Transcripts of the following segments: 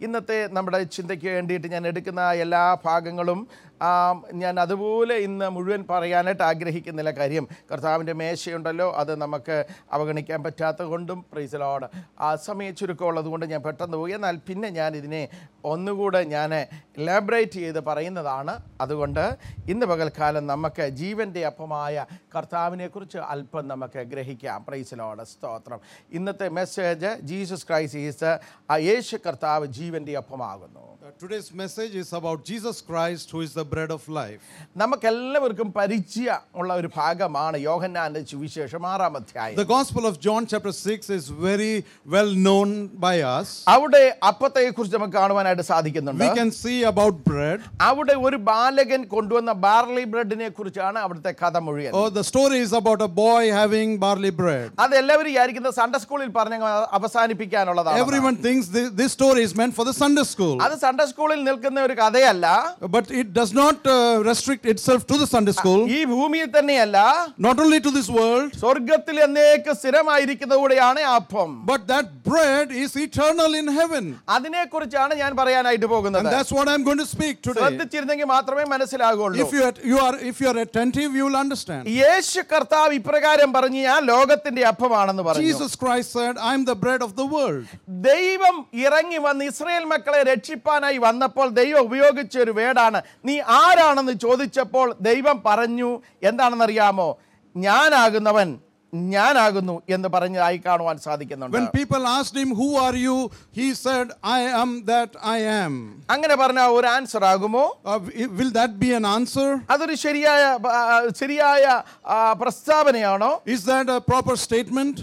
ഇന്നത്തെ നമ്മുടെ ചിന്തയ്ക്ക് വേണ്ടിയിട്ട് ഞാൻ എടുക്കുന്ന എല്ലാ ഭാഗങ്ങളും ആ, ഞാൻ അതുപോലെ ഇന്ന് മുഴുവൻ പറയാനായിട്ട് ആഗ്രഹിക്കുന്നില്ല കാര്യം കർത്താവിൻ്റെ മേശയുണ്ടല്ലോ അത് നമുക്ക് അവഗണിക്കാൻ പറ്റാത്തത് കൊണ്ടും പ്രൈസലോട് ആ സമയ ചുരുക്കമുള്ളത് കൊണ്ട് ഞാൻ പെട്ടെന്ന് പോയി എന്നാൽ പിന്നെ ഞാൻ ഇതിനെ ഒന്നുകൂടെ ഞാൻ ഇലാബറേറ്റ് ചെയ്ത് പറയുന്നതാണ് അതുകൊണ്ട് ഇന്ന് പകൽക്കാലം നമുക്ക് ജീവൻ്റെ അപ്പമായ കർത്താവിനെക്കുറിച്ച് അല്പം നമുക്ക് ഗ്രഹിക്കാം പ്രൈസലോട് സ്തോത്രം ഇന്നത്തെ മെസ്സേജ് ജീസസ് ക്രൈസ്റ്റ് ഈസ് ആ യേശു കർത്താവ് ജീവൻ്റെ അപ്പമാകുന്നു Uh, today's message is about Jesus Christ, who is the bread of life. നമുക്കെല്ലാവർക്കും പരിചയം ഉള്ള ഒരു ഭാഗമാണ് യോഹന്നാന്റെ സുവിശേഷം ആറാം അധ്യായം The Gospel of John, chapter 6, is very well known by us. അവിടെ അപ്പത്തെ കുറിച്ച് നമുക്ക് കാണുവാനായിട്ട് സാധിക്കുന്നുണ്ട് We can see about bread. അവിടെ ഒരു ബാലകൻ കൊണ്ടുവന്ന ബാർലി ബ്രെഡിനെ കുറിച്ചാണ് അവിടുത്തെ കഥ മുഴുവൻ Oh, the story is about a boy having barley bread. അത് എല്ലാവരും വിചാരിക്കുന്നത് സൺഡേ സ്കൂളിൽ പറഞ്ഞ അവസാനിപ്പിക്കാനുള്ളതാണ് Everyone thinks thi- this story is meant for the Sunday school. അത് സൺഡേ സ്കൂളിൽ നിൽക്കുന്ന ഒരു കഥയല്ല But it does not uh, restrict itself to the Sunday school. ഈ ഭൂമിയിൽ തന്നെയല്ല Not only to this world, സ്വർഗത്തിൽ എന്നേക്ക് സ്ഥിരമായിരിക്കുന്നത് കൂടെയാണ് ആ അപ്പം but that bread is eternal in heaven. അതിനെക്കുറിച്ചാണ് ഞാൻ പറയാനായിട്ട് And പോകുന്നത് that's what I'm going to speak today. ശ്രദ്ധിച്ചിരുന്നെങ്കിൽ മാത്രമേ മനസ്സിലാകുള്ളൂ If you are, you are if you are attentive, you will understand. യേശു കർത്താവ് ഇപ്രകാരം പറഞ്ഞു ഞാൻ ലോകത്തിന്റെ അപ്പമാണെന്ന് പറഞ്ഞു Jesus Christ said, I am the bread of the world. ദൈവം ഇറങ്ങി വന്ന് ഇസ്രയേൽ മക്കളെ രക്ഷിപ്പാനായി വന്നപ്പോൾ ദൈവം ഉപയോഗിച്ച ഒരു വേടാണ് നീ ആരാണെന്ന് ചോദിച്ചപ്പോൾ ദൈവം പറഞ്ഞു എന്താണെന്നറിയാമോ ഞാനാകുന്നവൻ ഞാനാകുന്നു എന്ന് പറഞ്ഞതായി കാണുവാൻ സാധിക്കുന്നുണ്ട് When people asked him, Who are you? He said, I am that I am. അങ്ങനെ പറഞ്ഞ ഒരു ആൻസർ ആകുമോ Uh, wi- will that be an answer? അതൊരു ശരിയായ ആ, ശരിയായ ആ, പ്രസ്താവനയാണോ Is that a proper statement?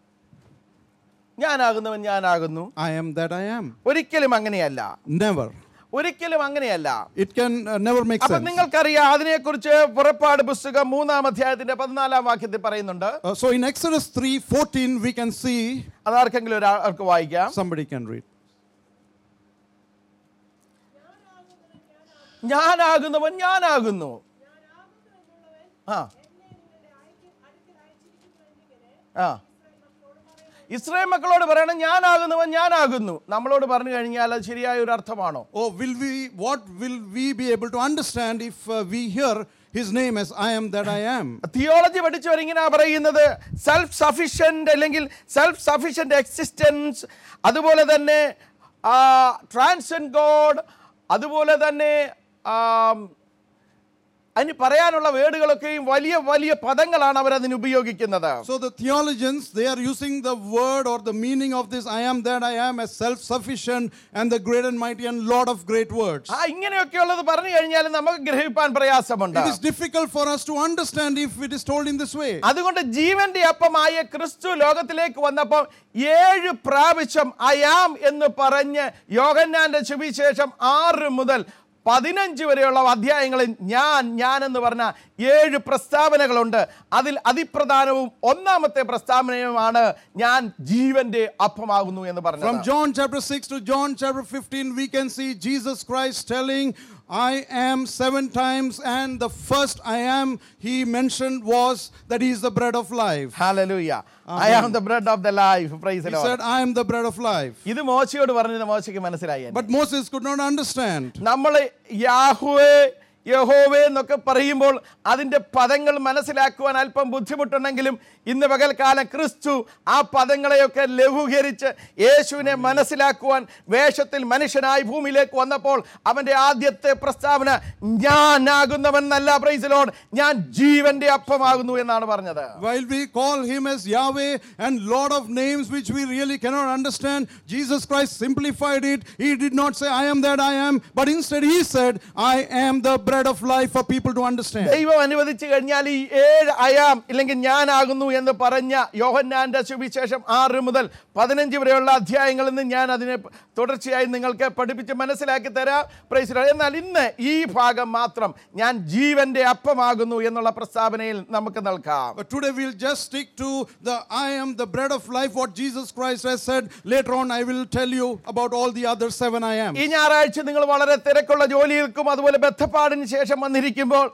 ഞാനാകുന്നവൻ ഞാനാകുന്നു I am that I am. ഒരിക്കലും അങ്ങനെയല്ല Never. ഒരിക്കലും അങ്ങനെയല്ല It can uh, never make അപ്പൊ sense. നിങ്ങൾക്കറിയാം അതിനെക്കുറിച്ച് പുറപ്പാട് പുസ്തകം മൂന്നാം അധ്യായത്തിന്റെ പതിനാലാം വാക്യത്തിൽ പറയുന്നുണ്ട് Uh, so in Exodus 3:14, we can see അതാർക്കെങ്കിലും ഒരാൾക്ക് വായിക്കാം somebody can read. ഞാനാകുന്നവൻ ഞാനാകുന്നു ആ ആ ഇസ്രായേൽ മക്കളോട് പറയണം ഞാനാകുന്നവൻ ഞാനാകുന്നു നമ്മളോട് പറഞ്ഞു കഴിഞ്ഞാൽ അത് ശരിയായ ഒരു അർത്ഥമാണോ Oh, will we? What will we be able to understand if uh, we hear His name as I am that I am? Theology പഠിച്ചവർ ഇങ്ങനെ പറയുന്നത് സെൽഫ് സഫിഷ്യൻ്റ് അല്ലെങ്കിൽ സെൽഫ് സഫിഷ്യൻ്റ് എക്സിസ്റ്റൻസ് അതുപോലെ തന്നെ ട്രാൻസൻ ഗോഡ് അതുപോലെ തന്നെ ആം, അതിന് പറയാനുള്ള വേർഡുകളൊക്കെയും വലിയ വലിയ പദങ്ങളാണ് അവർ അതിന് ഉപയോഗിക്കുന്നത് So the theologians they are using the word or the meaning of this I am that I am as self-sufficient and the great and mighty and Lord of great words. ആ ഇങ്ങനെയൊക്കെയുള്ളത് പറഞ്ഞു കഴിഞ്ഞാൽ നമുക്ക് ഗ്രഹിപ്പാൻ പ്രയാസമുണ്ട് It is difficult for us to understand if it is told in this way. അതുകൊണ്ട് ജീവന്റെ അപ്പമായ ക്രിസ്തു ലോകത്തിലേക്ക് വന്നപ്പോൾ ഏഴ് പ്രാവശ്യം അയാം എന്ന് പറഞ്ഞ് യോഹന്നാന്റെ സുവിശേഷം ആറ് മുതൽ പതിനഞ്ച് വരെയുള്ള അധ്യായങ്ങളിൽ ഞാൻ ഞാൻ എന്ന് പറഞ്ഞ ഏഴ് പ്രസ്താവനകളുണ്ട് അതിൽ അതിപ്രധാനവും ഒന്നാമത്തെ പ്രസ്താവനയുമാണ് ഞാൻ ജീവന്റെ അപ്പമാകുന്നു എന്ന് From പറഞ്ഞു John chapter 6 to John chapter 15, we can see Jesus Christ telling, I am seven times, and the first I am he mentioned was that he is the bread of life. Hallelujah I am the bread of the life praise He said, I am the bread of life. ഇത് മോശയോട് പറഞ്ഞത് മോശയ്ക്ക് മനസ്സിലായി But Moses could not understand. നമ്മൾ യാഹുവേ യഹോവേ എന്നൊക്കെ പറയുമ്പോൾ അതിൻ്റെ പദങ്ങൾ മനസ്സിലാക്കുവാൻ അല്പം ബുദ്ധിമുട്ടുണ്ടെങ്കിലും ഇന്ന് പകൽക്കാലം ക്രിസ്തു ആ പദങ്ങളെയൊക്കെ ലഘൂകരിച്ച് യേശുവിനെ മനസ്സിലാക്കുവാൻ വേഷത്തിൽ മനുഷ്യനായി ഭൂമിയിലേക്ക് വന്നപ്പോൾ അവൻ്റെ ആദ്യത്തെ പ്രസ്താവന ഞാനാകുന്നവൻ നല്ല പ്രൈസിലോൺ ഞാൻ ജീവന്റെ അപ്പമാകുന്നു എന്നാണ് പറഞ്ഞത് While we call him as Yahweh and Lord of names which we really cannot understand, Jesus Christ simplified it. He did not say, I am that I am, but instead he said, I am the bread of life for people to understand. ദൈവം അനുവദിച്ചു കഴിഞ്ഞാൽ ഈ ഏഴ് I am ഇല്ലെങ്കിൽ ഞാനാകുന്നു എന്ന് പറഞ്ഞ യോഹന്നാന്റെ സുവിശേഷം ആറ് മുതൽ പതിനഞ്ച് വരെയുള്ള അധ്യായങ്ങളിൽ നിന്ന് ഞാൻ അതിനെ തുടർച്ചയായി നിങ്ങൾക്ക് പഠിപ്പിച്ച് മനസ്സിലാക്കി തരാം പ്രൈസ് ലോർഡ്. എന്നാൽ ഇന്ന് ഈ ഭാഗം മാത്രം ഞാൻ ജീവന്റെ അപ്പമാകുന്നു എന്നുള്ള പ്രസ്താവനയിൽ നമുക്ക് നിൽക്കാം But today we'll just stick to the I am the bread of life, what Jesus Christ has said. Later on, I will tell you about all the other seven I am. ഈ ഞായറാഴ്ച നിങ്ങൾ വളരെ തിരക്കുള്ള ജോലികൾക്കും അതുപോലെ ബന്ധപ്പാടിന് ശേഷം വന്നിരിക്കുമ്പോൾ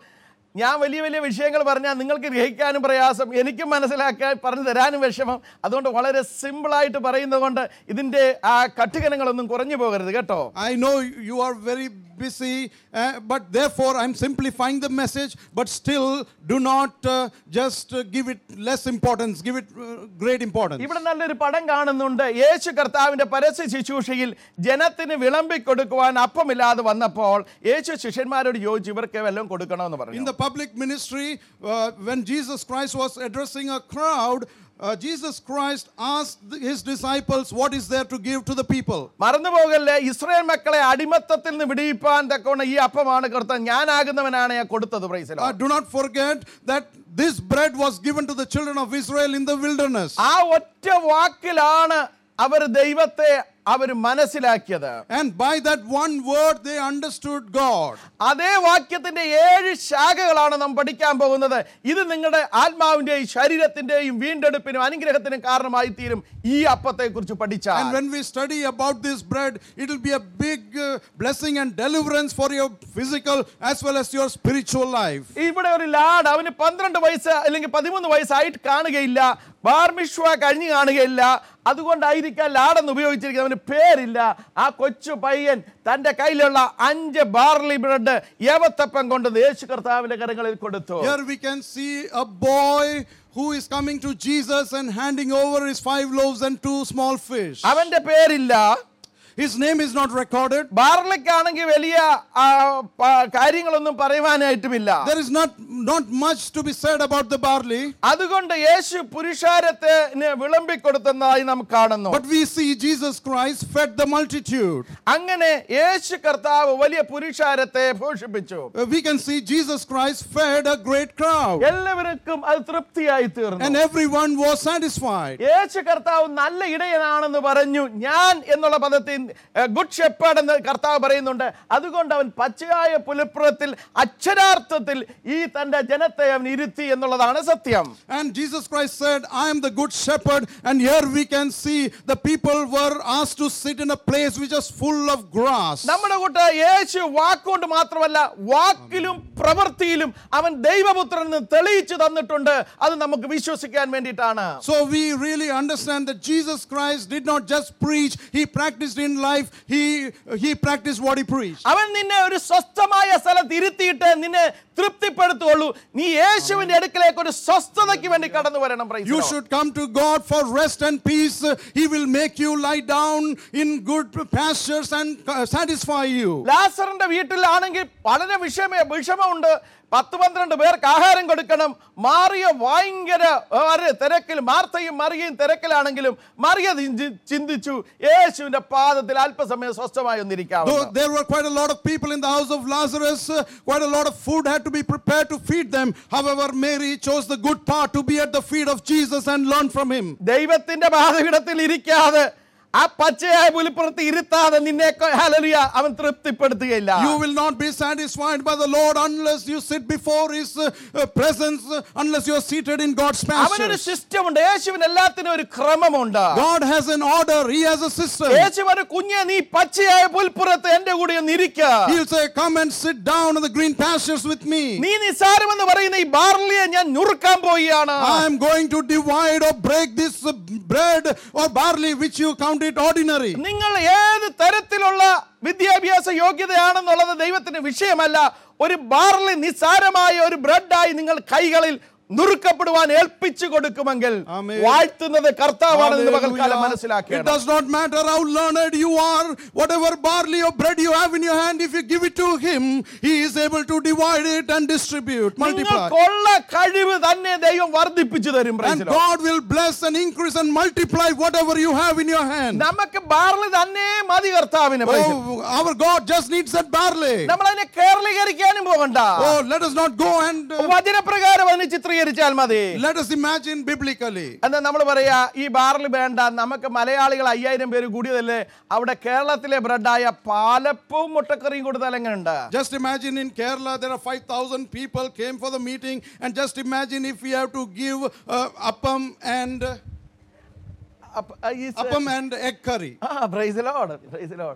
ഞാൻ വലിയ വലിയ വിഷയങ്ങൾ പറഞ്ഞാൽ നിങ്ങൾക്ക് ഗ്രഹിക്കാനും പ്രയാസം എനിക്കും മനസ്സിലാക്കാൻ പറഞ്ഞു തരാനും വിഷമം അതുകൊണ്ട് വളരെ സിമ്പിളായിട്ട് പറയുന്നത് കൊണ്ട് ഇതിൻ്റെ ആ കട്ടുകനങ്ങളൊന്നും കുറഞ്ഞു പോകരുത് കേട്ടോ I know you are very busy, uh, but therefore I'm simplifying the message, but still do not uh, just uh, give it less importance, give it uh, great importance. ഇവിടെ നല്ലൊരു പടം കാണുന്നുണ്ട് യേശു കർത്താവിന്റെ പരസ്യ ശുശ്രൂഷയിൽ ജനത്തിന് വിളമ്പി കൊടുക്കുവാൻ അപ്പമില്ലാതെ വന്നപ്പോൾ യേശു ശിഷ്യന്മാരോട് ചോദിച്ചു ഇവർക്ക് വല്ലതും കൊടുക്കണമെന്ന് In പറഞ്ഞു the public ministry, uh, when Jesus Christ was addressing a crowd, uh, Jesus Christ asked his disciples, What is there to give to the people? മറന്നുപോകല്ലേ ഇസ്രായേൽ മക്കളെ അടിമത്തത്തിൽ നിന്ന് വിടിയിപ്പാൻ തക്കോണ ഈ അപ്പമാണ് കർത്താൻ ഞാനാകുന്നവനാണ് ഞാൻ കൊടുത്തത് Uh, പ്രൈസിലോ do not forget that this bread was given to the children of Israel in the wilderness. ആ ഒറ്റ വാക്കിലാണ് അവർ ദൈവത്തെ അവർ മനസ്സിലാക്കിയത് And by that one word, they understood God. അതേ വാക്യത്തിന്റെ ഏഴ് ശാഖകളാണ് നാം പഠിക്കാൻ പോകുന്നത് ഇത് നിങ്ങളുടെ ആത്മാവിന്റെയും ശരീരത്തിന്റെയും വീണ്ടെടുപ്പിനും അനുഗ്രഹത്തിനും കാരണമായി തീരും ഈ അപ്പത്തെ കുറിച്ച് And പഠിച്ചാൽ when we study about this bread, it will be a big uh, blessing and deliverance for your physical as well as your spiritual life. ഇവിടെ ഒരു ലാഡ് അവന് പന്ത്രണ്ട് വയസ്സ് അല്ലെങ്കിൽ പതിമൂന്ന് വയസ്സായിട്ട് കാണുകയില്ല ബാർമിഷ്വ കഴിഞ്ഞ് കാണുകയില്ല അതുകൊണ്ടായിരിക്കാം ലാഡെന്ന് ഉപയോഗിച്ചിരിക്കുന്നത് അവന് പേരില്ല ആ കൊച്ചു പയ്യൻ തന്റെ കയ്യിലുള്ള അഞ്ച് ബാർലി ബ്രെഡ് ഏവത്തപ്പം കൊണ്ട് യേശു കർത്താവിന്റെ കരങ്ങളിൽ കൊടുത്തു Here we can see a boy who is coming to Jesus and handing over his five loaves and two small fish. അവന്റെ പേരില്ല His name is not recorded. ബാർലിക്കാണെങ്കിൽ വലിയ ആ, പ- കാര്യങ്ങളൊന്നും പറയുവാനായിട്ടുമില്ല There is not, not much to be said about the barley. അതുകൊണ്ട് യേശു പുരുഷാരത്തിന് വിളമ്പിക്കൊടുത്തതായി നാം കാണുന്നു But we see Jesus Christ fed the multitude. അങ്ങനെ യേശു കർത്താവ് വലിയ പുരുഷാരത്തെ പോഷിപ്പിച്ചു Uh, we can see Jesus Christ fed a great crowd. എല്ലാവർക്കും അത് തൃപ്തിയായി തീർന്നു And everyone was satisfied. യേശു കർത്താവ് നല്ല ഇടയനാണെന്ന് പറഞ്ഞു ഞാൻ എന്നുള്ള പദത്തിൽ ഗുഡ് ഷെപ്പേഡ് എന്ന് കർത്താവ് പറയുന്നുണ്ട് അതുകൊണ്ട് അവൻ പച്ചയായ പുലപ്പുറത്തിൽ അക്ഷരാർത്ഥത്തിൽ ഈ തന്റെ ജനത്തെ അവൻ ഇരുത്തി എന്നുള്ളതാണ് സത്യം And Jesus Christ said, I am the good shepherd. And here we can see the people were asked to sit in a place which is full of grass. നമ്മുടെ കൂട്ട് യേശു വാക്കുകൊണ്ട് മാത്രമല്ല വാക്കിലും പ്രവൃത്തിയിലും അവൻ ദൈവപുത്രൻ എന്ന് തെളിയിച്ചു തന്നിട്ടുണ്ട് അത് നമുക്ക് വിശ്വസിക്കാൻ വേണ്ടിയിട്ടാണ് So we really understand that Jesus Christ did not just preach, he practiced in life, he, he practiced what he preached. അവൻ നിന്നെ ഒരു സ്വസ്ഥമായ സ്ഥലത്ത് ഇരുത്തിയിട്ട് നിന്നെ തൃപ്തിപ്പെടുത്തുള്ളൂ നീ യേശുവിന്റെ അടുക്കലേക്ക് ഒരു സ്വസ്ഥതയ്ക്ക് വേണ്ടി കടന്നു വരണം praise the You Lord. should come to God for rest and peace. He will make you lie down in good pastures and uh, satisfy you. ലാസറിന്റെ വീട്ടിലാണെങ്കിൽ വളരെ വിഷമ വിഷമമുണ്ട് പത്ത് പന്ത്രണ്ട് പേർക്ക് ആഹാരം കൊടുക്കണം മാറിയ ഭയങ്കര ഒരു തിരക്കിൽ മാർത്തയും മറിയയും തിരക്കിലാണെങ്കിലും മറിയ ചിന്തി- ചിന്തിച്ചു യേശുവിന്റെ പാദത്തിൽ അല്പസമയം സ്വസ്ഥമായി ഒന്നിരിക്കാം Though there were quite a lot of people in the house of Lazarus, uh, quite a lot of food had to be prepared to feed them. However, Mary chose the good part to be at the feet of Jesus and learn from him. ദൈവത്തിന്റെ പാതപീഠത്തിൽ ഇരിക്കാതെ ആ പച്ചയായ പുലിപ്പുറത്ത് ഇരുത്താതെ നിന്നെ ഹലലിയ അവൻ തൃപ്തിപ്പെടുത്തുകയില്ല You will not be satisfied by the Lord unless you sit before His uh, uh, presence, uh, unless you are seated in God's അവനൊരു pastures. System ഉണ്ട് യേശുവിന് എല്ലാത്തിനും ഒരു ക്രമമുണ്ട് God has an order, He has a system. യേശു ഒരു കുഞ്ഞെ നീ പച്ചയായ പുൽപ്പുറത്ത് എന്റെ കൂടെ ഒന്ന് ഇരിക്ക He'll say, Come and sit down in the green pastures with me. നീ നിസാരമെന്ന് പറയുന്ന ഈ ബാർലിയെ ഞാൻ ഞുറുക്കാൻ പോവുകയാണ് I am going to divide or break this uh, bread or barley which you count it ordinary. നിങ്ങൾ ഏത് തരത്തിലുള്ള വിദ്യാഭ്യാസ യോഗ്യതയാണെന്നുള്ളത് ദൈവത്തിന് വിഷയമല്ല ഒരു ബാർലി നിസ്സാരമായ ഒരു ബ്രെഡായി നിങ്ങൾ കൈകളിൽ നുറുക്കപ്പെടുവാൻ ഏൽപ്പിച്ചു കൊടുക്കുമെങ്കിൽ Amen. വാഴ്ത്തുന്നത് കർത്താവാണെന്ന് പകൽക്കാലം Hallelujah. It മനസ്സിലാക്കണം does not matter how learned you are, whatever barley or bread you have in your hand, if you give it to Him, He is able to divide it and distribute, multiply. നിങ്ങൾക്കുള്ള കഴിവ് തന്നെ ദൈവം വർദ്ധിപ്പിച്ചു തരും praise And the Lord. God will bless and increase and multiply whatever you have in your hand. നമുക്ക് barley തന്നെ മതി കർത്താവിന് praise the Lord. Oh, our God just needs that barley. നമ്മൾ അതിനെ കേരളീകരിക്കാനും പോകണ്ട Oh, let us not go and uh, വചനപ്രകാരം അതിനെ ചിത്രീകരിച്ചാൽ മതി let us imagine biblically. എന്നാ നമ്മൾ പറയാ ഈ ബാറിൽ വേണ്ട നമുക്ക് മലയാളികൾ അയ്യായിരം പേര് കൂടിയതല്ലേ അവിടെ കേരളത്തിലെ ബ്രെഡായ പാലപ്പവും മുട്ടക്കറിയും കൊടുത്താൽ എങ്ങനെയുണ്ട് Just imagine in Kerala there are 5,000 people came for the meeting, and just imagine if we have to give uh, appam and uh, അപ്പ- ആ, ഈ സ- appam and egg curry. ആ, praise the Lord, praise the Lord.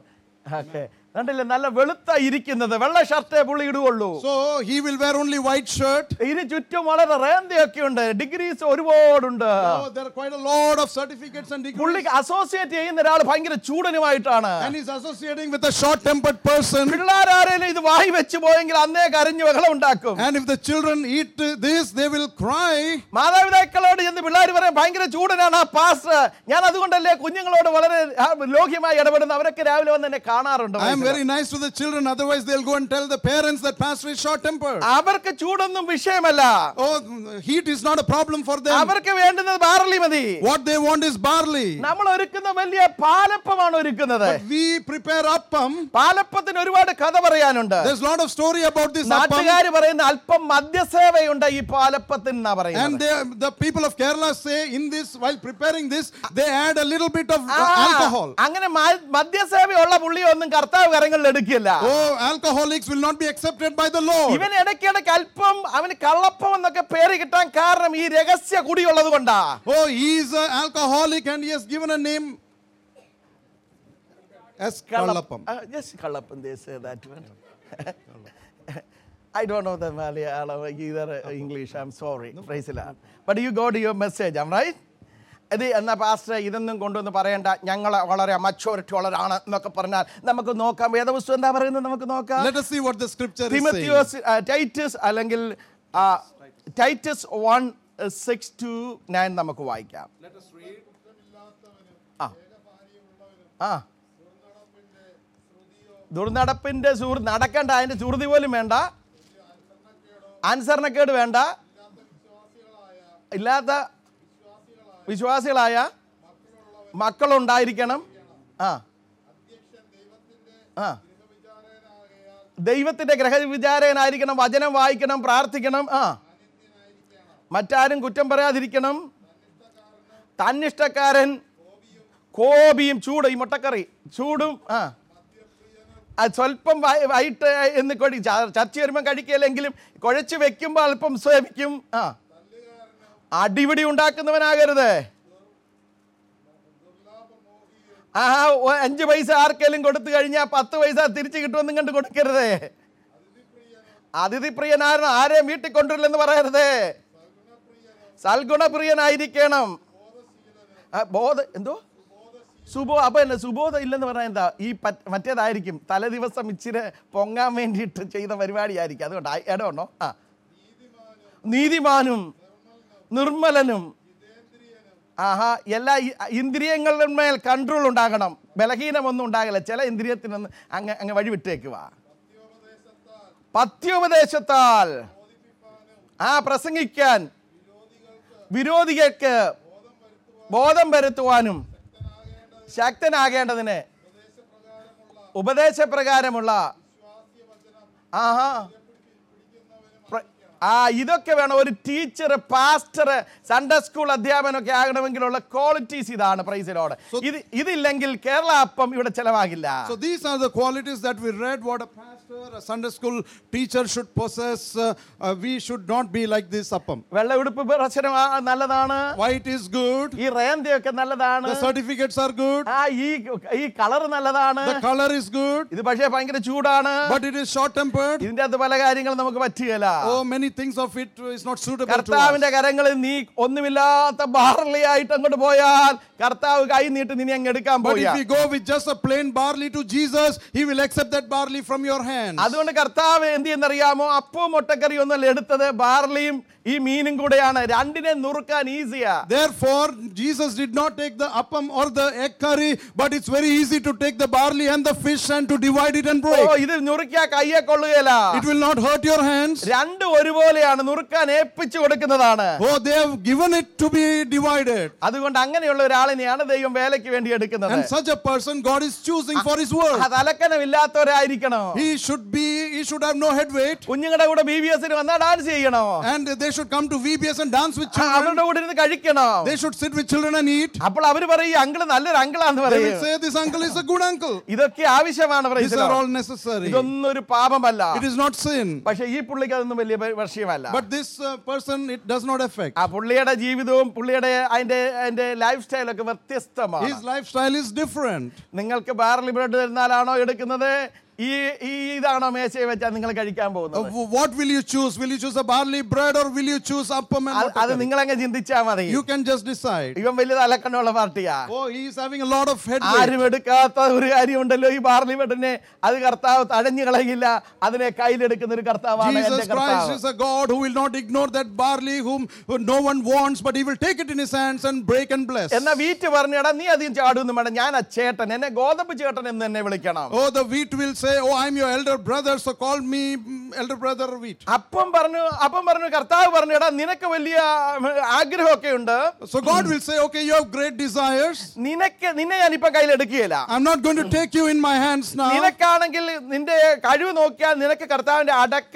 Okay കണ്ടില്ലേ നല്ല വെളുത്ത ഇരിക്കുന്നത് വെള്ള ഷർട്ടേ പുള്ളി ഇടുകയുള്ളൂ So he will wear only white shirt. ഇതിന് ചുറ്റും വളരെ റേന്തിയൊക്കെ ഉണ്ട് ഡിഗ്രീസ് ഒരുപാടുണ്ട് Oh, there are quite a lot of certificates and degrees. പുള്ളിക്ക് അസോസിയേറ്റ് ചെയ്യുന്ന ഒരാൾ ഭയങ്കര ചൂടനുമായിട്ടാണ് And he's associating with a short-tempered person. പിള്ളേരാരേലും ഇത് വായി വെച്ച് പോയെങ്കിൽ അന്നേ കരഞ്ഞു ബഹളം ഉണ്ടാക്കും And if the children eat uh, this, they will cry. മാതാപിതാക്കളോട് എന്ന് പിള്ളേർ പറയാൻ ഭയങ്കര ചൂടനാണ് ആ പാസ്റ്റർ ഞാൻ അതുകൊണ്ടല്ലേ കുഞ്ഞുങ്ങളോട് വളരെ ആ, ലോഹ്യമായി ഇടപെടുന്ന അവരൊക്കെ രാവിലെ വന്ന് എന്നെ കാണാറുണ്ട് I am very nice to the children, otherwise they'll go and tell the parents that pastor is short-tempered. അവർക്ക് ചൂടൊന്നും വിഷയമല്ല Oh, heat is not a problem for them. അവർക്ക് വേണ്ടുന്നത് ബാർലി മതി What they want is barley. നമ്മൾ ഒരുക്കുന്ന വലിയ പാലപ്പമാണ് ഒരുക്കുന്നത് We prepare appam. പാലപ്പത്തിന് ഒരുപാട് കഥ പറയാനുണ്ട് There's a lot of story about this appam. നാട്ടുകാർ പറയുന്ന അല്പം മദ്യസേവയുണ്ട് ഈ പാലപ്പത്തിന് എന്നാ പറയുന്നത് And they, the people of Kerala say in this, while preparing this, they add a little bit of uh, ആ, alcohol. അങ്ങനെ മ- മദ്യസേവയുള്ള പുള്ളിയൊന്നും കർത്താവ് കരങ്ങളിൽ എടുക്കില്ല Oh, alcoholics will not be accepted by the Lord. ഇവൻ ഇടയ്ക്കിടയ്ക്ക് അല്പം അവന് കള്ളപ്പം എന്നൊക്കെ പേര് കിട്ടാൻ കാരണം ഈ രഹസ്യ കുടിയുള്ളത് കൊണ്ടാ Oh, he is an alcoholic and he has given a name as Kallapam. Just Kallapam they say that one. I don't know the Malayalam either English. I'm sorry. Praise the Lord. But you got your message, am right? ഇത് എന്നാ pastor ഇതൊന്നും കൊണ്ടുവന്ന് പറയണ്ട ഞങ്ങൾ വളരെ മച്ചോറിറ്റി ഉള്ളവരാണ് എന്നൊക്കെ പറഞ്ഞാൽ നമുക്ക് നോക്കാം വേദപുസ്തകം എന്താ പറയുന്നത് നമുക്ക് നോക്കാം Let us see what the scripture is saying. തിമത്തിയോസ് ടൈറ്റസ് അല്ലെങ്കിൽ Titus one six two nine നമുക്ക് വായിക്കാം ആ ആ ദുർനടപ്പിന്റെ സുഹൃ നടക്കണ്ട അതിന്റെ സുഹൃതി പോലും വേണ്ട അനുസരണക്കേട് വേണ്ട ഇല്ലാത്ത വിശ്വാസികളായ മക്കളുണ്ടായിരിക്കണം ആ ആ ദൈവത്തിന്റെ ഗ്രഹവിചാരകനായിരിക്കണം വചനം വായിക്കണം പ്രാർത്ഥിക്കണം ആ മറ്റാരും കുറ്റം പറയാതിരിക്കണം തന്നിഷ്ടക്കാരൻ കോപിയും ചൂട് ഈ മുട്ടക്കറി ചൂടും ആ അത് സ്വല്പം വൈ- വൈകിട്ട് എന്ന് കൊടി ച- ചർച്ച വരുമ്പോൾ കഴിക്കില്ലെങ്കിലും കുഴച്ച് വെക്കുമ്പോൾ അല്പം സേവിക്കും ആ അടിപിടി ഉണ്ടാക്കുന്നവനാകരുത് ആ ഒ- അഞ്ച് പൈസ ആർക്കെങ്കിലും കൊടുത്തു കഴിഞ്ഞാൽ പത്ത് പൈസ തിരിച്ചു കിട്ടുമെന്നും കണ്ട് കൊടുക്കരുതേ അതിഥിപ്രിയനായിരുന്നു ആരെയും വീട്ടിൽ കൊണ്ടുവരില്ലെന്ന് പറയരുതേ സൽഗുണപ്രിയനായിരിക്കണം ആ, ബോധ എന്തോ സുബോ അപ്പൊ എന്നെ സുബോധം ഇല്ലെന്ന് പറഞ്ഞാൽ എന്താ ഈ പറ്റ്- മറ്റേതായിരിക്കും തലേ ദിവസം ഇച്ചിരി പൊങ്ങാൻ വേണ്ടിയിട്ട് ചെയ്ത പരിപാടിയായിരിക്കും അതുകൊണ്ട് ഇടമുണ്ടോ ആ നീതിമാനും നിർമ്മലനും ആഹാ എല്ലാ ഇ- ഇന്ദ്രിയങ്ങളുടെ മേൽ കൺട്രോൾ ഉണ്ടാകണം ബലഹീനമൊന്നും ഉണ്ടാകില്ല ചില ഇന്ദ്രിയത്തിനൊന്ന് അങ്ങ് അങ്ങ് വഴി വിട്ടേക്കുക പത്യോപദേശത്താൽ ആ പ്രസംഗിക്കാൻ വിരോധികൾക്ക് ബോധം വരുത്തുവാനും ശക്തനാകേണ്ടതിന് ഉപദേശപ്രകാരമുള്ള ആഹാ പ്ര- ആ ഇതൊക്കെ വേണം ഒരു ടീച്ചർ പാസ്റ്റർ സൺഡേ സ്കൂൾ അധ്യാപനമൊക്കെ ആകണമെങ്കിലുള്ള ക്വാളിറ്റീസ് ഇതാണ് പ്രൈസിലോട് ഇത് ഇതില്ലെങ്കിൽ കേരള അപ്പം ഇവിടെ ചെലവാകില്ല So these are the qualities that we read what a pastor, a Sunday school teacher should possess. Uh, uh, we should not be like this appam. വെള്ള ഉടുപ്പ് പ്രശ്നം നല്ലതാണ് White is good. ഈ റേന്തിയൊക്കെ നല്ലതാണ് The certificates are good. ആ ഈ ഈ colour നല്ലതാണ് The color is good. ഇത് പക്ഷേ ഭയങ്കര ചൂടാണ് But it is short-tempered. ഇതിന്റെ അകത്ത് പല കാര്യങ്ങളും നമുക്ക് പറ്റുകയില്ല Oh, many things of it is not suitable to us. കർത്താവിന്റെ കരങ്ങളിൽ നീ ഒന്നുമില്ലാത്ത ബാർലി ആയിട്ട് അങ്ങോട്ട് പോയാൽ കർത്താവ് കൈ നീട്ടി നിന്നെ അങ്ങ് എടുക്കാൻ But പോയാ if we go with just a plain barley to Jesus, He will accept that barley from your hands. അതുകൊണ്ട് കർത്താവ് എന്ത് ചെയ്യുന്നറിയാമോ അപ്പവും മുട്ടക്കറി ഒന്നല്ല എടുത്തത് ബാർലിയും ഈ മീനും കൂടെയാണ് രണ്ടിനെ നുറുക്കാൻ ഈസിയാ Therefore, Jesus did not take the appam or the egg curry, but it's very easy to take the barley and the fish and to divide it and oh break. ഇത് നുറുക്കിയാ കയ്യെ കൊള്ളുകയില്ല It will not hurt your hands. രണ്ടും ഒരുപോലെയാണ് നുറുക്കാൻ ഏൽപ്പിച്ചു കൊടുക്കുന്നതാണ് Oh, they have given it to be divided. അതുകൊണ്ട് അങ്ങനെയുള്ള ഒരാളിനെയാണ് ദൈവം വേലയ്ക്ക് വേണ്ടി എടുക്കുന്നത് And such a person God is choosing for His word. ആ തലക്കനമില്ലാത്തവരായിരിക്കണം He should be, he should have no head weight കുഞ്ഞുങ്ങളുടെ കൂടെ ബി ബി എസിന് വന്നാൽ ഡാൻസ് ചെയ്യണോ and they should come to VBS and dance with ആ, children. അവരുടെ കൂടെ ഇരുന്ന് കഴിക്കണോ They should sit with children and eat. അപ്പോൾ അവര് പറയും അങ്കിള് നല്ലൊരു അങ്കിളാന്ന് They പറയും will say this uncle is a good uncle. ഇതൊക്കെ ആവശ്യമാണ് praise These the are Lord. all necessary. ഇതൊന്നും ഒരു പാപമല്ല It is not sin. പക്ഷെ ഈ പുള്ളിക്ക് അതൊന്നും വലിയ പ- വിഷയമല്ല But this uh, person, it does not affect. ആ പുള്ളിയുടെ ജീവിതവും പുള്ളിയുടെ അതിന്റെ അതിന്റെ ലൈഫ് സ്റ്റൈലൊക്കെ വ്യത്യസ്തമാണ് His lifestyle is different. നിങ്ങൾക്ക് ബാർലി ബ്രെഡ് തരുന്നാലാണോ എടുക്കുന്നത് ഈ ഈ ഇതാണോ മേശയെ വെച്ചാൽ നിങ്ങൾ കഴിക്കാൻ Uh, പോകുന്നത് w- what will you choose? Will you choose a barley bread or will you choose appam and അത് അത് water? നിങ്ങളങ്ങ് ചിന്തിച്ചാ മതി You can just decide. ഇവൻ വലിയ തലക്കണ്ണുള്ള പാർട്ടിയാ Oh, he is having a lot of head weight. ആരും എടുക്കാത്ത ഒരു കാര്യമുണ്ടല്ലോ ഈ barley ബ്രെഡിനെ അത് കർത്താവ് തഴഞ്ഞു കളയില്ല അതിനെ കയ്യിലെടുക്കുന്ന ഒരു കർത്താവാണ് എന്റെ Jesus Christ കർത്താവ് is a God who will not ignore that barley whom who no one wants, but he will take it in his hands and break and bless. എന്നാ വീറ്റ് പറഞ്ഞടാ നീ അധികം ചാടുന്നു വേണ്ട ഞാൻ ആ ചേട്ടൻ എന്നെ ഗോതമ്പ് ചേട്ടൻ എന്ന് എന്നെ വിളിക്കണം Oh, the wheat will say, Oh, I'm your elder brother, so call me mm, elder brother wheat. അപ്പം പറഞ്ഞു അപ്പം പറഞ്ഞു കർത്താവ് പറഞ്ഞു എടാ നിനക്ക് വലിയ ഉം, ആഗ്രഹമൊക്കെ ഉണ്ട് So God will say, Okay, you have great desires. നിനക്ക് നിന്നെ ഞാൻ ഇപ്പൊ കയ്യിലെടുക്കുകയില്ല I'm not going to take you in my hands now. നിനക്കാണെങ്കിൽ നിന്റെ കഴിവ് നോക്കിയാൽ നിനക്ക് കർത്താവിന്റെ അടക്ക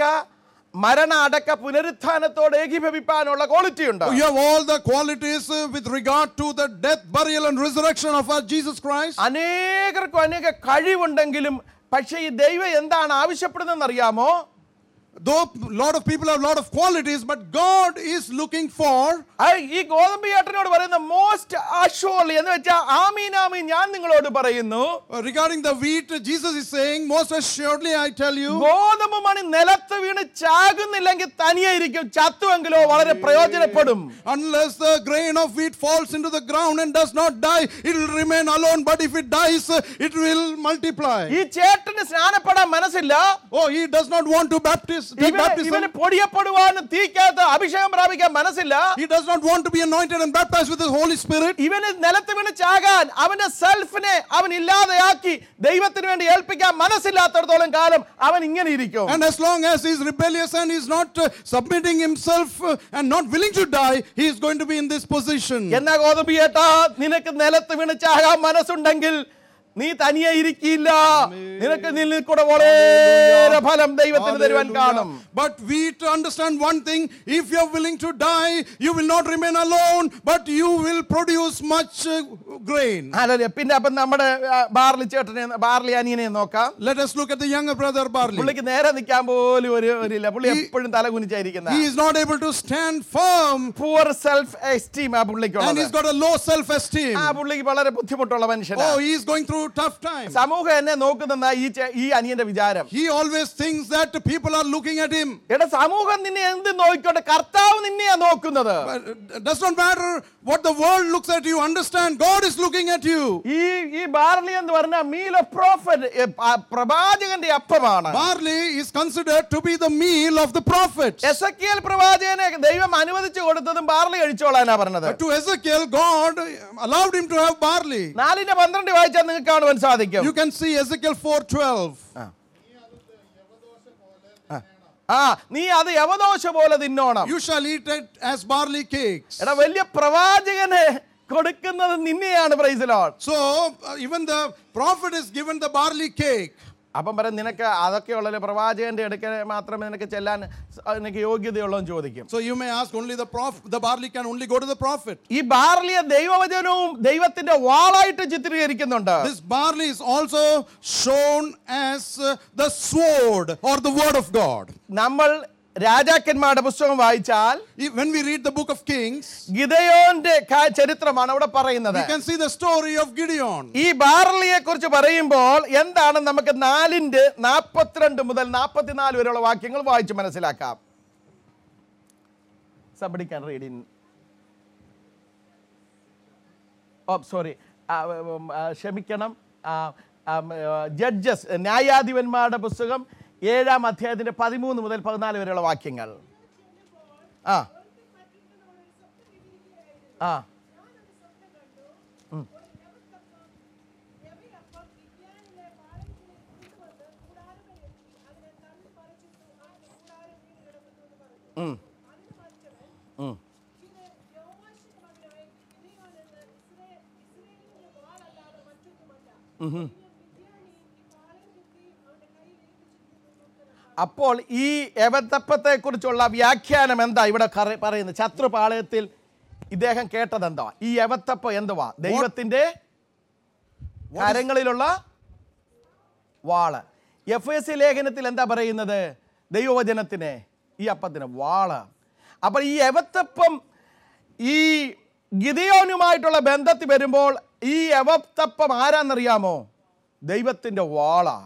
മരണ അടക്ക പുനരുത്ഥാനത്തോട് ഏകീഭവിപ്പാനുള്ള ക്വാളിറ്റി ഉണ്ട് You have all the qualities uh, with regard to the death, burial, and resurrection of our Jesus Christ. അനേകർക്കും അനേക കഴിവുണ്ടെങ്കിലും പക്ഷേ ഈ ദൈവം എന്താണ് ആവശ്യപ്പെടുന്നതെന്ന് അറിയാമോ Though a lot of people have a lot of qualities, but God is looking for ആ ഈ ഗോതമ്പ് ചേട്ടനോട് പറയുന്ന മോസ്റ്റ് അഷോർലി എന്ന് വെച്ചാൽ ആമീൻ ആമീൻ ഞാൻ നിങ്ങളോട് പറയുന്നു uh, regarding the wheat, Jesus is saying, Most assuredly, I tell you, ഗോതമ്പ് മണി നിലത്ത് വീണ് ചാകുന്നില്ലെങ്കിൽ തനിയെ ഇരിക്കും ചത്തുവെങ്കിലോ വളരെ പ്രയോജനപ്പെടും unless the grain of wheat falls into the ground and does not die, it will remain alone. But if it dies, uh, it will multiply. ഈ ചേട്ടന് സ്നാനപ്പെടാൻ മനസ്സില്ല Oh, he does not want to baptize, take ഇവന് baptism. ഇവന് പൊടിയപ്പെടുവാനും തീക്കകത്ത് അഭിഷേകം പ്രാപിക്കാൻ മനസ്സില്ല He does not want to be anointed and baptized with the Holy Spirit. ഇവന് നിലത്ത് വീണ് ചാകാൻ അവന്റെ സെൽഫിനെ അവൻ ഇല്ലാതെയാക്കി ദൈവത്തിന് വേണ്ടി ഏൽപ്പിക്കാൻ മനസ്സില്ലാത്തടത്തോളം കാലം അവൻ ഇങ്ങനെ ഇരിക്കും And as long as he is rebellious and he is not uh, submitting himself uh, and not willing to die, he is going to be in this position. എന്നാ ഗോതമ്പ് ചേട്ടാ നിനക്ക് നിലത്ത് വീണ് ചാകാൻ മനസ്സുണ്ടെങ്കിൽ നീ തനിയെ ഇരിക്കില്ല നിനക്ക് നിന്നിൽ കൂടെ വളരെ ഫലം ദൈവത്തിന് തരുവാൻ കാണും Hallelujah. But we to understand one thing if you are willing to die, you will not remain alone, but you will produce much uh, grain. അല്ലല്ലേ പിന്നെ അപ്പം നമ്മുടെ ആ, ബാർലി ചേട്ടനെ ബാർലി അനിയനെ നോക്കാം Let us look at the younger brother Barley. പുള്ളിക്ക് നേരെ നിൽക്കാൻ പോലും ഒരു ഒരില്ല പുള്ളി എപ്പോഴും തല കുനിച്ചായിരിക്കുന്ന He is not able to stand firm poor self esteem ആ and പുള്ളിക്കുള്ളത് he's got a low self esteem. ആ പുള്ളിക്ക് വളരെ ബുദ്ധിമുട്ടുള്ള മനുഷ്യനാണ് Oh, he is going through tough times. സമൂഹം എന്നെ നോക്കുന്ന ഈ ചെ- ഈ അനിയന്റെ വിചാരം He always thinks that people are looking at him. എടാ സമൂഹം നിന്നെ എന്ത് നോക്കിക്കോട്ടെ കർത്താവ് നിന്നെയാ നോക്കുന്നത് But it does not matter what the world looks at you. Understand, God is looking at you. ഈ ഈ ബാർലി എന്ന് പറഞ്ഞ മീൽ ഓഫ് പ്രോഫറ്റ് പ്രവാചകന്റെ അപ്പമാണ് Barley is considered to be the meal of the prophets. Yes പ്രവാചകനെ ദൈവം അനുവദിച്ചു കൊടുത്തതും ബാർലി കഴിച്ചോളാനാ പറഞ്ഞത് To Ezekiel, God allowed him to have barley. നാലിന്റെ പന്ത്രണ്ട് വായിച്ചാൽ നിങ്ങൾക്ക് കാണുവാൻ സാധിക്കും You can see Ezekiel 4:12. ആ നീ അത് യവദോശ പോലെ തിന്നോണം You shall eat it as barley cakes. എടാ വലിയ പ്രവാചകന് കൊടുക്കുന്നത് നിന്നെയാണ് പ്രൈസിലോൺ So uh, even the prophet is given the barley cake. അപ്പം പറയും നിനക്ക് അതൊക്കെ ഉള്ളല്ലോ പ്രവാചകന്റെ അടുക്കൽ മാത്രമേ നിനക്ക് ചെല്ലാൻ സ- നിനക്ക് യോഗ്യതയുള്ളൂ എന്ന് ചോദിക്കും So you may ask, only the prof- the barley can only go to the prophet. ഈ ബാർലിയെ ദൈവവചനവും ദൈവത്തിന്റെ വാളായിട്ട് ചിത്രീകരിക്കുന്നുണ്ട് This barley is also shown as uh, the sword or the word of God. നമ്മൾ രാജാക്കന്മാരുടെ പുസ്തകം വായിച്ചാൽ If- When we read the book of Kings, ഗിതയോന്റെ ക- ചരിത്രമാണ് അവിടെ പറയുന്നത് we can see the story of Gideon. ഈ ബാർലിയെ കുറിച്ച് പറയുമ്പോൾ എന്താണ് നമുക്ക് നാലിന്റെ നാൽപ്പത്തിരണ്ട് മുതൽ നാൽപ്പത്തിനാല് വരെയുള്ള വാക്യങ്ങൾ വായിച്ച് മനസ്സിലാക്കാം Somebody can read in. Oh sorry ക്ഷമിക്കണം ജഡ്ജസ് ന്യായാധിപന്മാരുടെ പുസ്തകം ഏഴാം അധ്യായത്തിന്റെ പതിമൂന്ന് മുതൽ പതിനാല് വരെയുള്ള വാക്യങ്ങൾ ആ ആ അപ്പോൾ ഈ യവത്തപ്പത്തെ കുറിച്ചുള്ള വ്യാഖ്യാനം എന്താ ഇവിടെ കറ- പറയുന്നത് ശത്രുപാളയത്തിൽ ഇദ്ദേഹം കേട്ടത് എന്താ ഈ യവത്തപ്പം എന്തുവാ ദൈവത്തിന്റെ കരങ്ങളിലുള്ള വാള് എഫ് എസ് സി ലേഖനത്തിൽ എന്താ പറയുന്നത് ദൈവവചനത്തിന് ഈ അപ്പത്തിന് വാള് അപ്പോൾ ഈ യവത്തപ്പം ഈ ഗിതയോനുമായിട്ടുള്ള ബന്ധത്തിൽ വരുമ്പോൾ ഈ യവത്തപ്പം ആരാന്നറിയാമോ ദൈവത്തിൻ്റെ വാളാ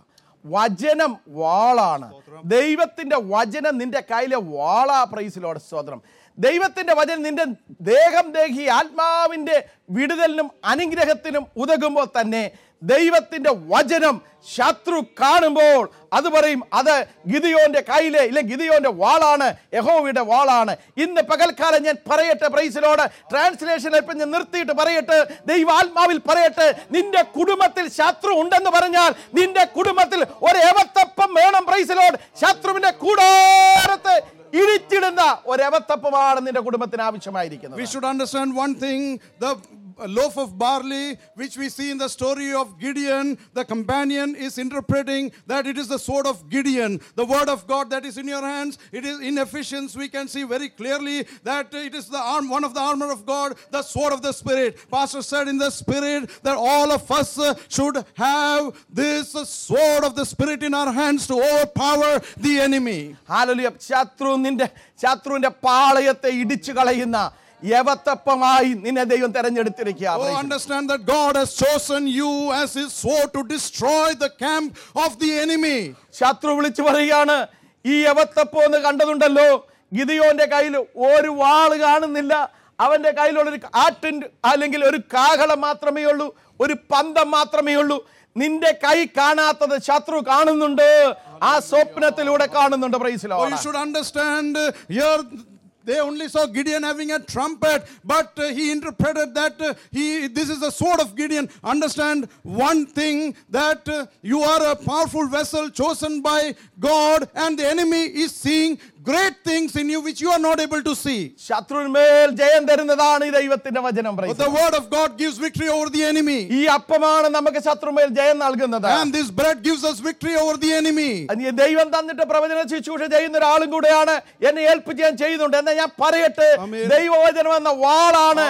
വചനം വാളാണ് ദൈവത്തിൻ്റെ വചനം നിന്റെ കയ്യിലെ വാളാ പ്രൈസിലോട് സ്തോത്രം ദൈവത്തിൻ്റെ വചനം നിന്റെ ദേഹം ദേഹി ആത്മാവിൻ്റെ വിടുതലിനും അനുഗ്രഹത്തിനും ഉതകുമ്പോൾ തന്നെ ദൈവത്തിന്റെ വചനം ശത്രു കാണുമ്പോൾ അത് പറയും അത് ഗിദിയോന്റെ കയ്യിലെ ഇല്ല ഗിദിയോന്റെ വാളാണ് യഹോവയുടെ വാളാണ് ഇന്ന് പകൽക്കാലം ഞാൻ പറയട്ടെ പ്രൈസിലോട് ട്രാൻസ്ലേഷൻ ഇപ്പം ഞാൻ നിർത്തിയിട്ട് പറയട്ടെ ദൈവാത്മാവിൽ പറയട്ടെ നിന്റെ കുടുംബത്തിൽ ശത്രു ഉണ്ടെന്ന് പറഞ്ഞാൽ നിന്റെ കുടുംബത്തിൽ ഒരു ഏവത്തപ്പം വേണം പ്രൈസിലോട് ശത്രുവിന്റെ കൂടാരത്തെ ഇടിച്ചിടുന്ന ഒരു ഏവത്തപ്പമാണ് നിന്റെ കുടുംബത്തിന് ആവശ്യമായിരിക്കുന്നത് We should understand one thing the loaf of barley, which we see in the story of Gideon, the companion is interpreting that it is the sword of Gideon, the word of God that is in your hands. It is in Ephesians, we can see very clearly that it is the arm, one of the armor of God, the sword of the Spirit. Pastor said in the Spirit that all of us uh, should have this uh, sword of the Spirit in our hands to overpower the enemy. ഹാലലുയ ശത്രു നിന്റെ ശത്രുവിന്റെ പാളയത്തെ ഇടിച്ചു കളയുന്ന യവത്തപ്പമായി നിന്നെ ദൈവം തെരഞ്ഞെടുത്തിരിക്കുക Oh, Praise the understand that God has chosen you as His sword to destroy the camp of the enemy. ശത്രു വിളിച്ചു പറയുകയാണ് ഈ യവത്തപ്പം എന്ന് കണ്ടതുണ്ടല്ലോ ഗിദിയോന്റെ കയ്യിൽ ഒരു വാള് കാണുന്നില്ല അവന്റെ കയ്യിലുള്ള ഒരു ആട്ടിൻ അല്ലെങ്കിൽ ഒരു കാഹളം മാത്രമേ ഉള്ളൂ ഒരു പന്തം മാത്രമേ ഉള്ളൂ നിന്റെ കൈ കാണാത്തത് ശത്രു കാണുന്നുണ്ട് ആ സ്വപ്നത്തിലൂടെ കാണുന്നുണ്ട് പ്രൈസിലോ Oh, you should understand uh, here. They only saw Gideon having a trumpet, but uh, he interpreted that uh, he this is the sword of Gideon. Understand one thing that uh, you are a powerful vessel chosen by God, and the enemy is seeing great things in you which you are not able to see. ശത്രുവിന്മേൽ ജയം തരുന്നതാണ് ഈ ദൈവത്തിന്റെ വചനം But praise the word of God gives victory over the enemy, ഈ അപ്പമാണ് നമുക്ക് ശത്രുമേൽ ജയം നൽകുന്നത് and this bread gives us victory over the enemy. അത് ഈ ദൈവം തന്നിട്ട് പ്രവചന ശുശ്രൂഷ ചെയ്യുന്ന ഒരാളും കൂടെയാണ് എന്നെ ഏൽപ്പിച്ച് ഞാൻ ചെയ്യുന്നുണ്ട് എന്നാൽ ഞാൻ പറയട്ടെ ആമേൻ. ദൈവവചനം എന്ന വാളാണ്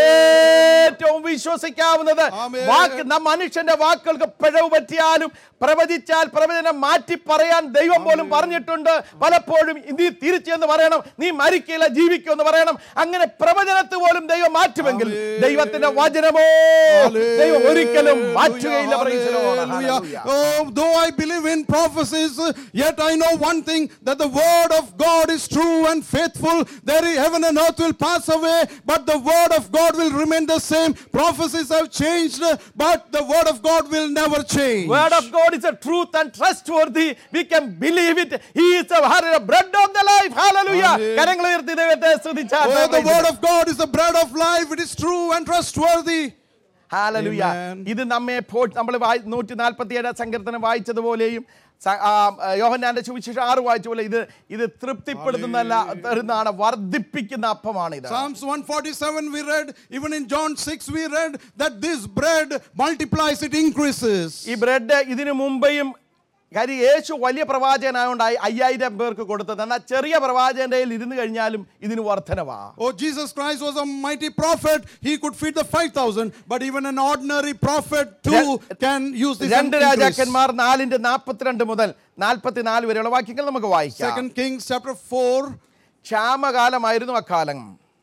ഏറ്റവും വിശ്വസിക്കാവുന്നത് ആമേൻ. വാക്ക് നാം മനുഷ്യന്റെ വാക്കുകൾക്ക് പിഴവ് പറ്റിയാലും പ്രവചിച്ചാൽ പ്രവചനം മാറ്റി പറയാൻ ദൈവം പോലും പറഞ്ഞിട്ടുണ്ട് പലപ്പോഴും നീ തിരിച്ചെന്ന് പറയണം നീ മരിക്കില്ല ജീവിക്കുമെന്ന് പറയണം അങ്ങനെ പ്രവചനത്തെ പോലും ദൈവം മാറ്റുമെങ്കിൽ ആമേൻ. ദൈവത്തിന്റെ വചനമോ ദൈവം ഒരിക്കലും മാറ്റുകയില്ല Praise the Lord. Hallelujah. Hallelujah. Oh, though I believe in prophecies, uh, yet I know one thing that the word of God is true and faithful. There is heaven and earth will pass away, but the word of God will remain the same. Prophecies have changed, uh, but the word of God will never change. Word of God is a truth and trustworthy. We can believe it. He is the hallelujah, bread of the life. Hallelujah. Amen. കരങ്ങൾ ഉയർത്തി ദൈവത്തെ സ്തുതിച്ചാൽ Oh, the word of God is the bread of life. It is true and trustworthy. Hallelujah Amen. ഇത് നമ്മെ പോ- നമ്മൾ വായി നൂറ്റി നാൽപ്പത്തി ഏഴാം സങ്കീർത്തനം വായിച്ചതുപോലെയും സ- ആ, ആ, യോഹന്നാന്റെ സുവിശേഷം ആറ് വായിച്ച പോലെ ഇത് ഇത് തൃപ്തിപ്പെടുത്തുന്നല്ല തരുന്നതാണ് വർദ്ധിപ്പിക്കുന്ന അപ്പമാണ് ഇത് Psalms 147 we read, even in John 6 we read that this bread multiplies, it increases. ഈ ബ്രെഡ് ഇതിനു മുമ്പെയും കാര്യം യേശു വലിയ പ്രവാചകനായോണ്ടായി അയ്യായിരം പേർക്ക് കൊടുത്തത് എന്നാൽ ചെറിയ പ്രവാചകന്റെ കയ്യിൽ ഇരുന്ന് കഴിഞ്ഞാലും ഇതിന് വർധനവാ Oh, Jesus Christ was a mighty prophet. He could feed the 5,000, but even an ordinary prophet too can use this. and രണ്ട് increase. രാജാക്കന്മാർ നാലിന്റെ നാൽപ്പത്തിരണ്ട് മുതൽ നാൽപ്പത്തിനാല് വരെയുള്ള വാക്യങ്ങൾ നമുക്ക് വായിക്കാം Second Kings chapter 4, ക്ഷാമകാലമായിരുന്നു അക്കാലം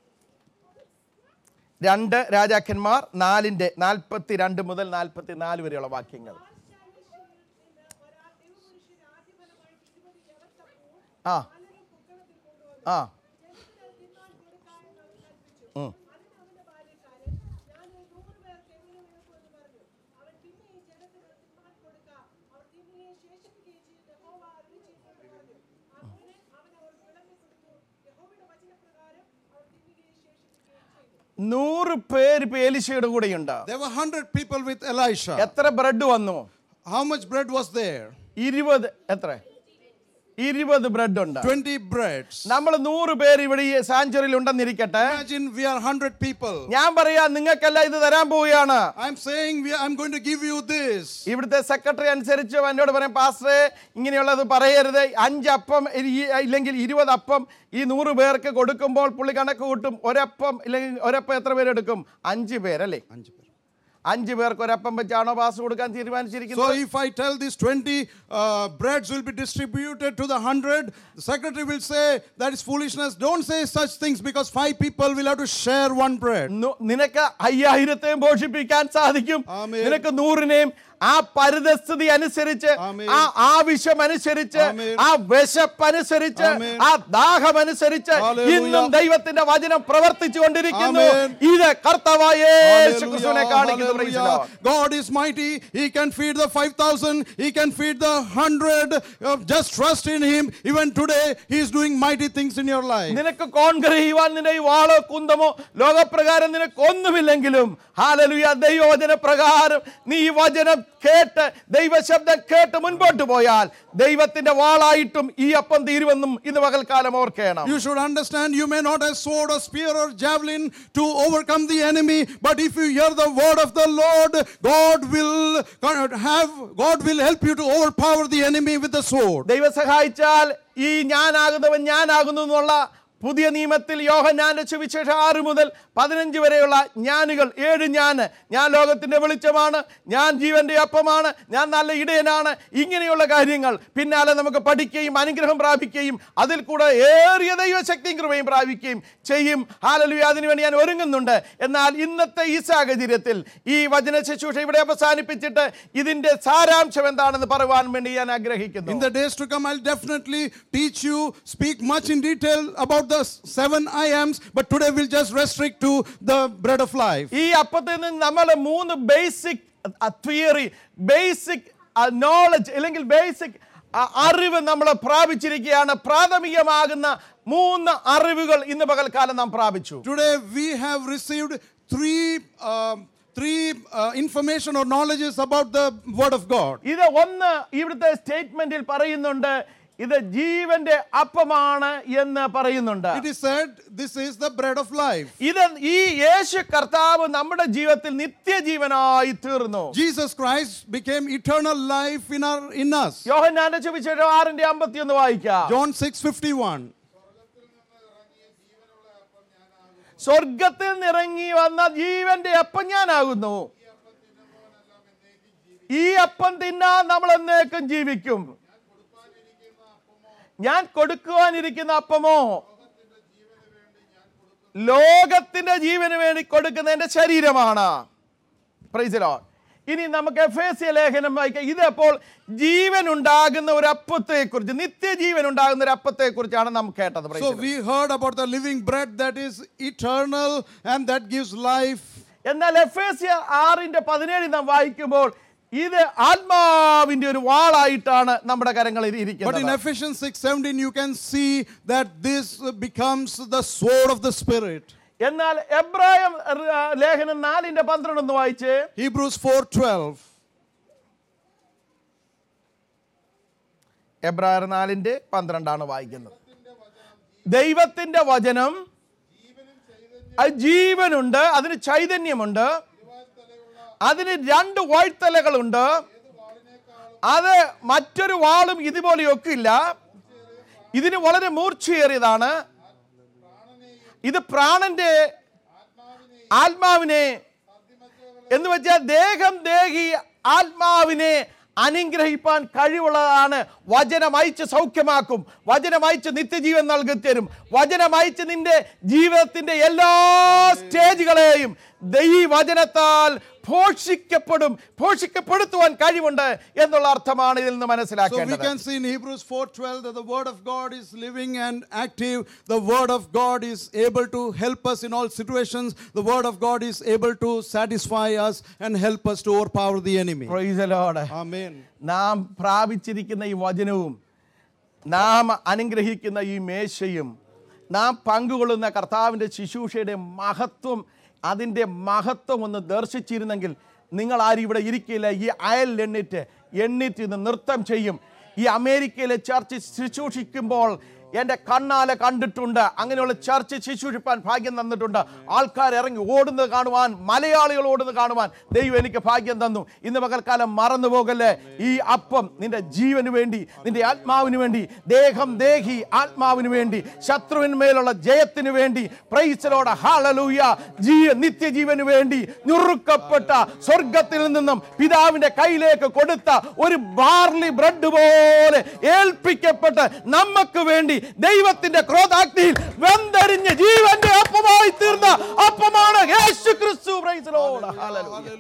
രണ്ട് രാജാക്കന്മാർ നാലിന്റെ നാൽപ്പത്തിരണ്ട് മുതൽ നാൽപ്പത്തിനാല് വരെയുള്ള വാക്യങ്ങൾ ആ ആ ഉം. നൂറ് പേര് ഇപ്പൊ എലിശയുടെ കൂടെയുണ്ട് there were 100 people with Elisha. എത്ര ബ്രെഡ് വന്നു How much bread was there? ഇരുപത് എത്ര ഇരുപത് ബ്രെഡ് ഉണ്ട് 20 breads. നമ്മൾ നൂറ് പേര് ഇവിടെ ഈ സാഞ്ചുറിയിൽ ഉണ്ടെന്നിരിക്കട്ടെ Imagine we are 100 people. ഞാൻ പറയാ നിങ്ങൾക്കെല്ലാം ഇത് തരാൻ പോവുകയാണ് I'm saying we, I'm going to give you this. ഇവിടുത്തെ സെക്രട്ടറി അനുസരിച്ച് എന്നോട് പറയും പാസ്റ്ററെ ഇങ്ങനെയുള്ളത് പറയരുത് അഞ്ചപ്പം ഇ- ഇല്ലെങ്കിൽ ഇരുപത് അപ്പം ഈ നൂറ് പേർക്ക് കൊടുക്കുമ്പോൾ പുള്ളി കണക്ക് കൂട്ടും ഒരപ്പം ഇല്ലെങ്കിൽ ഒരപ്പം എത്ര പേരെടുക്കും അഞ്ച് പേരല്ലേ അഞ്ച് പേർക്ക് ഒരപ്പം വെച്ചാണോ പാസ് കൊടുക്കാൻ So തീരുമാനിച്ചിരിക്കുന്നത് if I tell these 20 uh, breads will be distributed to the 100, the secretary will say that is foolishness. Don't say such things because five people will have to share one bread. നു- നിനക്ക് അയ്യായിരത്തെയും പോഷിപ്പിക്കാൻ സാധിക്കും ആമേൻ. നിനക്ക് നൂറിനെയും ആ പരിതസ്ഥിതി അനുസരിച്ച് ആമേൻ. ആ ആവശ്യം അനുസരിച്ച് ആമേൻ. ആ വിശപ്പ് അനുസരിച്ച് ആമേൻ. ആ ദാഹം അനുസരിച്ച് ഹല്ലേലൂയ. ഇന്നും ദൈവത്തിന്റെ വചനം പ്രവർത്തിച്ചു കൊണ്ടിരിക്കുന്നു ആമേൻ. ഇത് കർത്താവായ യേശു ക്രിസ്തുവിനെ Hallelujah, കാണിക്കുന്നു Praise the hallelujah. Lord. God is mighty. He can feed the 5,000. He can feed the 100. Uh, just trust in Him. Even today, He is doing mighty things in your life. നിനക്ക് conquer ചെയ്യുവാൻ നിന്റെ ഈ വാളോ കുന്തമോ ലോകപ്രകാരം നിനക്ക് ഒന്നുമില്ലെങ്കിലും ഹാലലുയ ദൈവവചന പ്രകാരം നീ ഈ വചനം കേട്ട് ദൈവശബ്ദം കേട്ട് മുൻപോട്ട് പോയാൽ ദൈവത്തിന്റെ വാളായിട്ടും ഈ അപ്പം തീരുമെന്നും ഇന്ന് പകൽക്കാലം ഓർക്കണം You should understand you may not have sword or spear or javelin to overcome the enemy, but if you hear the word of the Lord, God will have God will help you to overpower the enemy with the sword. ദൈവം സഹായിച്ചാൽ ഈ ഞാനാകുന്നവൻ ഞാനാകുന്നു എന്നുള്ള പുതിയ നിയമത്തിൽ യോഹന്നാന്റെ സുവിശേഷം ആറ് മുതൽ പതിനഞ്ച് വരെയുള്ള ഞാനുകൾ ഏഴ് ഞാന് ഞാൻ ലോകത്തിന്റെ വെളിച്ചമാണ് ഞാൻ ജീവന്റെ അപ്പമാണ് ഞാൻ നല്ല ഇടയനാണ് ഇങ്ങനെയുള്ള കാര്യങ്ങൾ പിന്നാലെ നമുക്ക് പഠിക്കുകയും അനുഗ്രഹം പ്രാപിക്കുകയും അതിൽ കൂടെ ഏറിയ ദൈവശക്തിയും കൃപയും പ്രാപിക്കുകയും ചെയ്യും ഹാലലുയ അതിനുവേണ്ടി ഞാൻ ഒരുങ്ങുന്നുണ്ട് എന്നാൽ ഇന്നത്തെ ഈ സാഹചര്യത്തിൽ ഈ വചന ശുശ്രൂഷ ഇവിടെ അവസാനിപ്പിച്ചിട്ട് ഇതിന്റെ സാരാംശം എന്താണെന്ന് പറയുവാൻ വേണ്ടി ഞാൻ ആഗ്രഹിക്കുന്നു In the days to come, I'll definitely teach you, speak much in detail about the seven I ams, but today we'll just restrict to the bread of life. ഈ അപ്പത്തിൽ നിന്ന് നമ്മൾ മൂന്ന് ബേസിക് തിയറി ബേസിക് നോളജ് അല്ലെങ്കിൽ basic അറിവ് നമ്മൾ പ്രാപിച്ചിരിക്കുകയാണ് പ്രാഥമികമാകുന്ന മൂന്ന് അറിവുകൾ ഇന്ന് പകൽക്കാലം നാം പ്രാപിച്ചു Today we have received three. um Three uh, information or knowledges about the Word of God. ഇത് ഒന്ന് ഇവിടുത്തെ സ്റ്റേറ്റ്മെന്റിൽ പറയുന്നുണ്ട് ഇത് ജീവന്റെ അപ്പമാണ് എന്ന് പറയുന്നുണ്ട് It is said, This is the bread of life. ഇത് ഈ യേശു കർത്താവ് നമ്മുടെ ജീവിതത്തിൽ നിത്യജീവനായി തീർന്നു Jesus Christ became eternal life in, our, in us. യോഹന്നാന്റെ സുവിശേഷം ആറിന്റെ അമ്പത്തി ഒന്ന് വായിക്കാം John 6:51. സ്വർഗത്തിൽ നിറങ്ങി വന്ന ജീവന്റെ അപ്പം ഞാനാകുന്നു ഈ അപ്പം തിന്നാൻ നമ്മൾ എന്നേക്കും ജീവിക്കും ഞാൻ കൊടുക്കുവാനിരിക്കുന്ന അപ്പമോ ലോകത്തിന്റെ ജീവന് വേണ്ടി കൊടുക്കുന്ന എന്റെ ശരീരമാണ് Praise the Lord. ഇനി നമുക്ക് എഫ് എസ് ലേഖനം വായിക്കാം ഇതപ്പോൾ ജീവൻ ഉണ്ടാകുന്ന ഒരു അപ്പത്തെ കുറിച്ച് നിത്യജീവൻ ഉണ്ടാകുന്ന ഒരു അപ്പത്തെ കുറിച്ചാണ് നാം കേട്ടത് Praise So the Lord. we heard about the living bread that is eternal and that gives life. എന്നാൽ എഫ് എസ് ആറിന്റെ പതിനേഴ് നാം വായിക്കുമ്പോൾ ഇത് ആത്മാവിന്റെ ഒരു വാളായിട്ടാണ് നമ്മുടെ കരങ്ങളിൽ But in ഇരിക്കുന്നത് Ephesians 6:17 you can see that this becomes the sword of the spirit. എന്നാൽ എബ്രായം ആ, ലേഖനം നാലിന്റെ പന്ത്രണ്ട് ഒന്ന് വായിച്ച് Hebrews 4:12. എബ്രായർ നാലിന്റെ പന്ത്രണ്ടാണ് വായിക്കുന്നത് ദൈവത്തിന്റെ വചനം അത് ജീവനുണ്ട് അതിന് ചൈതന്യമുണ്ട് അതിന് രണ്ട് വായ്ത്തലകളുണ്ട് അത് മറ്റൊരു വാളും ഇതുപോലെയൊക്കെ ഇല്ല ഇതിന് വളരെ മൂർച്ചയേറിയതാണ് ഇത് പ്രാണന്റെ ആത്മാവിനെ എന്ന് വെച്ചാൽ ദേഹം ദേഹി ആത്മാവിനെ അനുഗ്രഹിപ്പാൻ കഴിവുള്ളതാണ് വചനം അയച്ച് സൗഖ്യമാക്കും വചനം അയച്ച് നിത്യജീവൻ നൽകി തരും വചനം അയച്ച് നിന്റെ ജീവിതത്തിന്റെ എല്ലാ സ്റ്റേജുകളെയും ദൈ വചനത്താൽ പോഷിക്കപ്പെടും പോഷിക്കപ്പെടുത്തുവാൻ കഴിവുണ്ട് എന്നുള്ള അർത്ഥമാണ് ഇതിൽ നിന്ന് So we മനസ്സിലാക്കേണ്ടത് can see in Hebrews 4:12 that the word of God is living and active. The word of God is able to help us in all situations. The word of God is able to satisfy us and help us to overpower the enemy. Praise the Lord. Amen. നാം പ്രാപിച്ചിരിക്കുന്ന ഈ വചനവും നാം അനുഗ്രഹിക്കുന്ന ഈ മേശയും നാം പങ്കുകൊള്ളുന്ന കർത്താവിൻ്റെ ശുശ്രൂഷയുടെ മഹത്വം അതിൻ്റെ മഹത്വം ഒന്ന് ദർശിച്ചിരുന്നെങ്കിൽ നിങ്ങൾ ആരും ഇവിടെ ഇരിക്കില്ല ഈ അയൽ എണ്ണിറ്റ് എണ്ണിറ്റ് ഇന്ന് നൃത്തം ചെയ്യും ഈ അമേരിക്കയിലെ ചർച്ച് ശുശ്രൂഷിക്കുമ്പോൾ എൻ്റെ കണ്ണാലെ കണ്ടിട്ടുണ്ട് അങ്ങനെയുള്ള ചർച്ച് ശുശ്രൂഷിപ്പാൻ ഭാഗ്യം തന്നിട്ടുണ്ട് ആൾക്കാർ ഇറങ്ങി ഓടുന്നത് കാണുവാൻ മലയാളികൾ ഓടുന്നത് കാണുവാൻ ദൈവം എനിക്ക് ഭാഗ്യം തന്നു ഇന്ന് പകൽക്കാലം മറന്നു പോകല്ലേ ഈ അപ്പം നിന്റെ ജീവന് വേണ്ടി നിന്റെ ആത്മാവിന് വേണ്ടി ദേഹം ദേഹി ആത്മാവിന് വേണ്ടി ശത്രുവിന്മേലുള്ള ജയത്തിന് വേണ്ടി പ്രൈസലോടെ ഹാളലൂയ ജീ നിത്യജീവന് വേണ്ടി ഞുറുക്കപ്പെട്ട സ്വർഗത്തിൽ നിന്നും പിതാവിന്റെ കയ്യിലേക്ക് കൊടുത്ത ഒരു ബാർലി ബ്രെഡ് പോലെ ഏൽപ്പിക്കപ്പെട്ട് നമുക്ക് വേണ്ടി ദൈവത്തിന്റെ ക്രോധാഗ്നിയിൽ വെന്തരിഞ്ഞ് ജീവന്റെ അപ്പമായി തീർന്ന അപ്പമാണ് യേശു ക്രിസ്തു പ്രൈസ് ലോർഡ്. ഹല്ലേലൂയ.